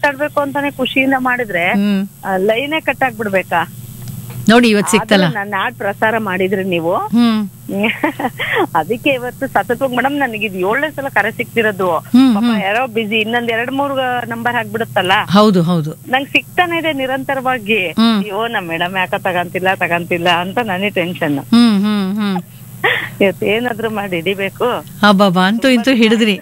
ಮಾತಾಡ್ಬೇಕು ಅಂತಾನೆ ಖುಷಿಯಿಂದ ಮಾಡಿದ್ರೆ ಹ್ಮ್ ಲೈನೇ ಕಟ್ ಆಗ್ಬಿಡ್ಬೇಕಾ ನೋಡಿ ಇವತ್ ಸಿಕ್ತಲ್ಲ ಆದ್ರೂ ನನ್ನ ಹಾಡ್ ಪ್ರಸಾರ ಮಾಡಿದ್ರಿ ನೀವು ಹ್ಮ್ ಅದಕ್ಕೆ ಇವತ್ತು ಸತತವಾಗಿ ಮೇಡಮ್ ನನಗೆ ಇದು ಏಳನೇ ಸಲ ಕರೆ ಸಿಕ್ತಿರೋದು ಹ್ಮ್ ಪಾಪ ಯಾರೋ ಬಿಸಿ ಇನ್ನೊಂದ್ ಎರಡ್ ಮೂರ್ ನಂಬರ್ ಹಾಕ್ಬಿಡುತ್ತಲ್ಲ ಹೌದು ಹೌದು ನಂಗೆ ಸಿಗ್ತಾನೆ ಇದೆ ನಿರಂತರವಾಗಿ ಹ್ಮ್. ಅಯ್ಯೋ ನಮ್ ಮೇಡಮ್ ಯಾಕ ತಗಂತಿಲ್ಲ ತಗಂತಿಲ್ಲ ಅಂತ ನನಗೆ ಟೆನ್ಷನ್ ಹ್ಮ್ ಹ್ಮ್ ಹ್ಮ್ ಇವತ್ತು ಏನಾದ್ರೂ ಮಾಡಿ ಹಿಡಿಬೇಕು ಅಬ್ಬಬ್ಬಾ ಅಂತೂ ಇಂತೂ ಹಿಡಿದ್ರಿ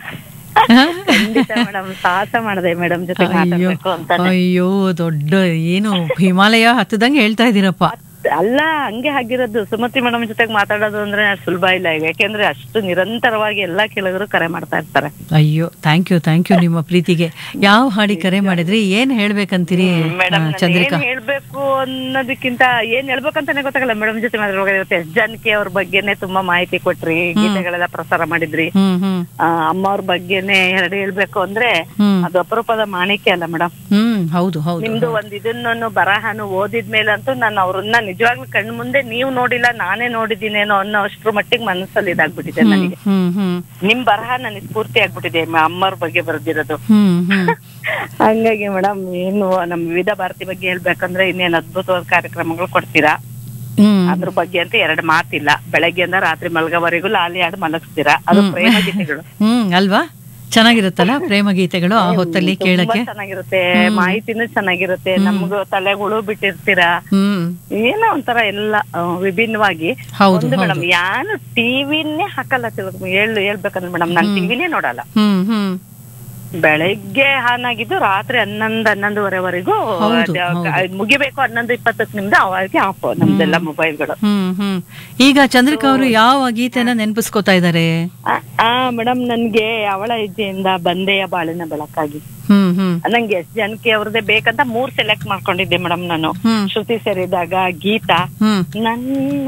ಖಂಡಿತ ಮೇಡಮ್ ಸಾಹಸ ಮಾಡಿದೆ ಮೇಡಮ್ ಜೊತೆ ಅಯ್ಯೋ ಮಾತಾಡ್ಬೇಕು ಅಂತ ಅಯ್ಯೋ ದೊಡ್ಡ ಏನು ಹಿಮಾಲಯ ಹತ್ತದಂಗೆ ಹೇಳ್ತಾ ಇದೀರಪ್ಪ ಅಲ್ಲ ಹಂಗೆ ಆಗಿರೋದು ಸುಮತಿ ಮೇಡಮ್ ಜೊತೆಗೆ ಮಾತಾಡೋದು ಅಂದ್ರೆ ಸುಲಭ ಇಲ್ಲ ಈಗ ಯಾಕೆಂದ್ರೆ ಅಷ್ಟು ನಿರಂತರವಾಗಿ ಎಲ್ಲಾ ಕೇಳಿದ್ರು ಕರೆ ಮಾಡ್ತಾ ಇರ್ತಾರೆ ಅಯ್ಯೋ ಥ್ಯಾಂಕ್ ಯು ಥ್ಯಾಂಕ್ ಯು ನಿಮ್ಮ ಪ್ರೀತಿಗೆ ಯಾವ ಹಾಡಿ ಕರೆ ಮಾಡಿದ್ರಿ ಏನ್ ಹೇಳ್ಬೇಕಂತೀರಿ ಮೇಡಮ್ ಆ, ಚಂದ್ರಿಕಾ ಏನ್ ಹೇಳ್ಬೇಕು ಅನ್ನೋದಕ್ಕಿಂತ ಏನ್ ಹೇಳ್ಬೇಕಂತಾನೆ ಗೊತ್ತಾಗಲ್ಲ ಮೇಡಮ್ ಜೊತೆ ಮಾತಾಡುವಾಗ ಇವತ್ತು ಎಸ್ ಜಾನಕಿ ಅವ್ರ ಬಗ್ಗೆನೆ ತುಂಬಾ ಮಾಹಿತಿ ಕೊಟ್ರಿ ಗೀತೆಗಳೆಲ್ಲ ಪ್ರಸಾರ ಮಾಡಿದ್ರಿ ಹ್ಮ್ ಹ್ಮ್ ಆ, ಅಮ್ಮ ಅವ್ರ ಬಗ್ಗೆನೆ ಎರಡು ಹೇಳ್ಬೇಕು ಅಂದ್ರೆ ಹ್ಮ್ ಅದು ಅಪರೂಪದ ಮಾಣಿಕ್ಯ ಅಲ್ಲ ಮೇಡಮ್ ಹ್ಮ್ ಹೌದು ಹೌದು ನಿಮ್ದು ಒಂದ್ ಇದನ್ನು ಬರಹನು ಓದಿದ್ಮೇಲಂತೂ ನಾನು ಅವ್ರನ್ನ ನಿಜವಾಗ್ಲೂ ಕಣ್ಣು ಮುಂದೆ ನೀವು ನೋಡಿಲ್ಲ ನಾನೇ ನೋಡಿದ್ದೀನೇನೋ ಅನ್ನೋ ಅಷ್ಟ್ರ ಮಟ್ಟಿಗೆ ಮನಸ್ಸಲ್ಲಿ ಇದಾಗ್ಬಿಟ್ಟಿದೆ ನನಗೆ ಹ್ಮ್ ಹ್ಮ್ ನಿಮ್ ಬರಹ ನನಗೆ ಸ್ಫೂರ್ತಿ ಆಗ್ಬಿಟ್ಟಿದೆ ಮ- ಅಮ್ಮವ್ರ ಬಗ್ಗೆ ಬರೆದಿರೋದು ಹ್ಮ್ ಹ್ಮ್ ಹಂಗಾಗಿ ಮೇಡಮ್ ಏನು ನಮ್ ವಿವಿಧ ಭಾರತಿ ಬಗ್ಗೆ ಹೇಳ್ಬೇಕಂದ್ರೆ ಇನ್ನೇನ್ ಅದ್ಭುತವಾದ ಕಾರ್ಯಕ್ರಮಗಳು ಕೊಡ್ತೀರಾ ಹ್ಮ್ ಅದ್ರ ಬಗ್ಗೆ ಅಂತ ಎರಡು ಮಾತಿಲ್ಲ ಬೆಳಗ್ಗೆಯಿಂದ ರಾತ್ರಿ ಮಲ್ಗೋವರೆಗೂ ಲಾಲಿ ಹಾಡು ಮಲಗಿಸ್ತೀರಾ ಅದು ಪ್ರೇಮ ಗೀತೆಗಳು ಹ್ಮ್ ಅಲ್ವಾ ಚೆನ್ನಾಗಿರುತ್ತಲ್ಲ ಪ್ರೇಮ ಗೀತೆಗಳು ಆ ಹೊತ್ತಲ್ಲಿ ತುಂಬಾ ಕೇಳಕ್ಕೆ ಚೆನ್ನಾಗಿರುತ್ತೆ ಮಾಹಿತಿನೂ ಚೆನ್ನಾಗಿರುತ್ತೆ ನಮ್ಗೂ ತಲೆಗಳು ಬಿಟ್ಟಿರ್ತೀರಾ ಹ್ಮ್ ಏನೋ ಒಂಥರ ಎಲ್ಲ ಆ, ವಿಭಿನ್ನವಾಗಿ ಹೌದು ಒಂದು ಮೇಡಮ್ ಯಾರು ಟಿವಿನೇ ಹಾಕಲ್ಲ ತಿಳ್ಕೊ ಹೇಳ್ ಹೇಳ್ಬೇಕಂದ್ರೆ ಮೇಡಮ್ ನಾನ್ ಟಿವಿನೇ ನೋಡಲ್ಲ ಹ್ಮ್ ಹ್ಮ್ ಬೆಳಗ್ಗೆ ಆನ್ ಆಗಿದ್ದು ರಾತ್ರಿ ಹನ್ನೊಂದ್ ಹನ್ನೊಂದುವರೆವರೆಗೂ ಹೌದು, ಅದು ಅದ್ ಮುಗಿಬೇಕು ಹನ್ನೊಂದು ಇಪ್ಪತ್ತಕ್ಕೆ ನಿಮ್ದು ಅವಾಗೆ ಆಫ್ ನಮ್ದೆಲ್ಲ ಮೊಬೈಲ್ಗಳು ಹ್ಮ್ ಹ್ಮ್ ಈಗ ಚಂದ್ರಿಕಾ ಅವರು ಯಾವ ಗೀತೆನ ನೆನಪಿಸ್ಕೋತಾ ಇದ್ದಾರೆ ಆ ಮೇಡಮ್ ನನ್ಗೆ ಅವಳ ಹೆಜ್ಜೆಯಿಂದ ಬಂದೆಯ ಬಾಳಿನ ಬೆಳಕಾಗಿ ಹ್ಮ್ ಹ್ಮ್ ನಂಗೆ ಎಷ್ಟ್ ಜನಕ್ಕೆ ಅವ್ರದ್ದೇ ಬೇಕಂತ ಮೂರ್ ಸೆಲೆಕ್ಟ್ ಮಾಡ್ಕೊಂಡಿದ್ದೆ ಮೇಡಮ್ ನಾನು ಹ್ಮ್ ಶ್ರುತಿ ಸೇರಿದಾಗ ಗೀತಾ ಹ್ಮ್ ನನ್ನ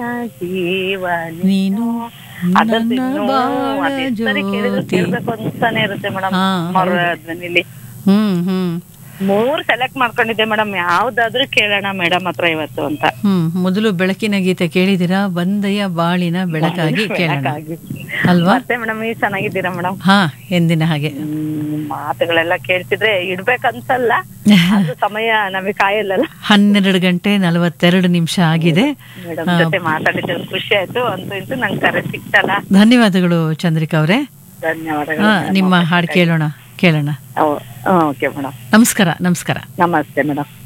ಜೀವ ನೀನು ಅದಂತೂ ನನ್ನ ಇನ್ನೂ ಬಾಳ ಅದೆಷ್ಟ್ ಸರಿ ಕೇಳಿದ್ರು ಜ್ಯೋತಿ. ಕೇಳ್ಬೇಕು ಅನ್ಸ್ತಾನೆ ಇರುತ್ತೆ ಮೇಡಮ್ ಹಾ, ಅವ್ರ ಧ್ವನಿಲಿ ಹ್ಮ್ ಹ್ಮ್ ಮೂರ್ ಸೆಲೆಕ್ಟ್ ಮಾಡ್ಕೊಂಡಿದ್ದೆ ಮೇಡಮ್ ಯಾವ್ದಾದ್ರೂ ಕೇಳೋಣ ಮೇಡಮ್ ಹತ್ರ ಇವತ್ತು ಅಂತ ಹ್ಮ್ ಮೊದಲು ಬೆಳಕಿನ ಗೀತೆ ಕೇಳಿದಿರಾ ಬಂದೆಯ ಬಾಳಿನ ಬೆಳಕಾಗಿ ಕೇಳೋಣ ಬೆಳಕಾಗಿ. ಅಲ್ವಾ ಮತ್ತೆ ಮೇಡಮ್ ನೀವು ಚೆನ್ನಾಗಿದ್ದೀರಾ ಮೇಡಮ್ ಹಾ ಎಂದಿನ ಹಾಗೆ ಮಾತುಗಳೆಲ್ಲ ಕೇಳ್ತಿದ್ರೆ ಇಡ್ಬೇಕು ಅನ್ಸಲ್ಲ ಆದ್ರೂ ಸಮಯ ನಮಗೆ ಕಾಯಲ್ಲಲ್ಲ ಹನ್ನೆರಡು ಗಂಟೆ ನಲವತ್ತೆರಡು ನಿಮಿಷ ಆಗಿದೆ ಮೇಡಮ್ ಜೊತೆ ಮಾತಾಡಿದ್ರೆ ಖುಷಿ ಆಯ್ತು ಅಂತೂ ಇಂತೂ ನಂಗೆ ಕರೆ ಸಿಕ್ತಲ್ಲ ಧನ್ಯವಾದಗಳು ಚಂದ್ರಿಕಾ ಅವರೇ ಧನ್ಯವಾದಗಳು ಹಾ ನಿಮ್ಮ ಹಾಡು ಕೇಳೋಣ ಕೇಳೋಣ ಓಕೆ ಮೇಡಮ್ ನಮಸ್ಕಾರ ನಮಸ್ಕಾರ ನಮಸ್ತೆ ಮೇಡಮ್